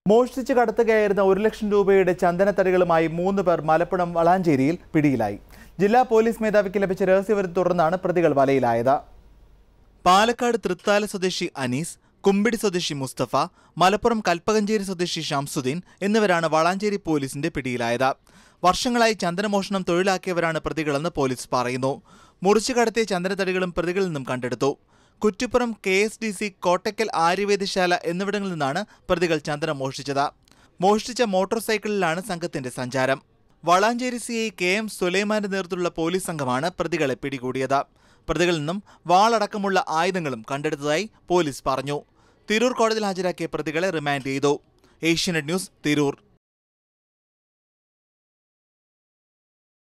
മോഷ്ടിച്ച് കടത്തുകയായിരുന്ന ഒരു ലക്ഷം രൂപയുടെ ചന്ദനത്തടികളുമായി മൂന്ന് പേർ മലപ്പുറം വളാഞ്ചേരിയിൽ പിടിയിലായി ജില്ലാ പോലീസ് മേധാവിക്ക് ലഭിച്ച രഹസ്യവിവരം തുടർന്നാണ് പ്രതികൾ വലയിലായത് പാലക്കാട് തൃത്താല സ്വദേശി അനീസ് കുമ്പിടി സ്വദേശി മുസ്തഫ മലപ്പുറം കൽപ്പകഞ്ചേരി സ്വദേശി ഷംസുദ്ദീൻ എന്നിവരാണ് വളാഞ്ചേരി പോലീസിന്റെ പിടിയിലായത് വർഷങ്ങളായി ചന്ദനമോഷണം തൊഴിലാക്കിയവരാണ് പ്രതികളെന്ന് പോലീസ് പറയുന്നു മുറിച്ചു കടത്തിയ ചന്ദനത്തടികളും പ്രതികളിൽ നിന്നും കണ്ടെടുത്തു Kuttippuram K S D C Kottakkal Aryavaidyasala എന്നിവിടങ്ങളിൽ നിന്നാണ് പ്രതികൾ ചന്ദനം മോഷ്ടിച്ചത് മോഷ്ടിച്ച മോട്ടോർ സൈക്കിളിലാണ് സംഘത്തിന്റെ സഞ്ചാരം Valanchery C I K M സുലൈമാന്റെ നേതൃത്വത്തിലുള്ള പോലീസ് സംഘമാണ് പ്രതികളെ പിടികൂടിയത് പ്രതികളിൽ നിന്നും വാളടക്കമുള്ള ആയുധങ്ങളും കണ്ടെടുത്തതായി പോലീസ് പറഞ്ഞു തിരൂർ കോടതിയിൽ ഹാജരാക്കിയ പ്രതികളെ റിമാൻഡ് ചെയ്തു ഏഷ്യനെറ്റ് ന്യൂസ് തിരൂർ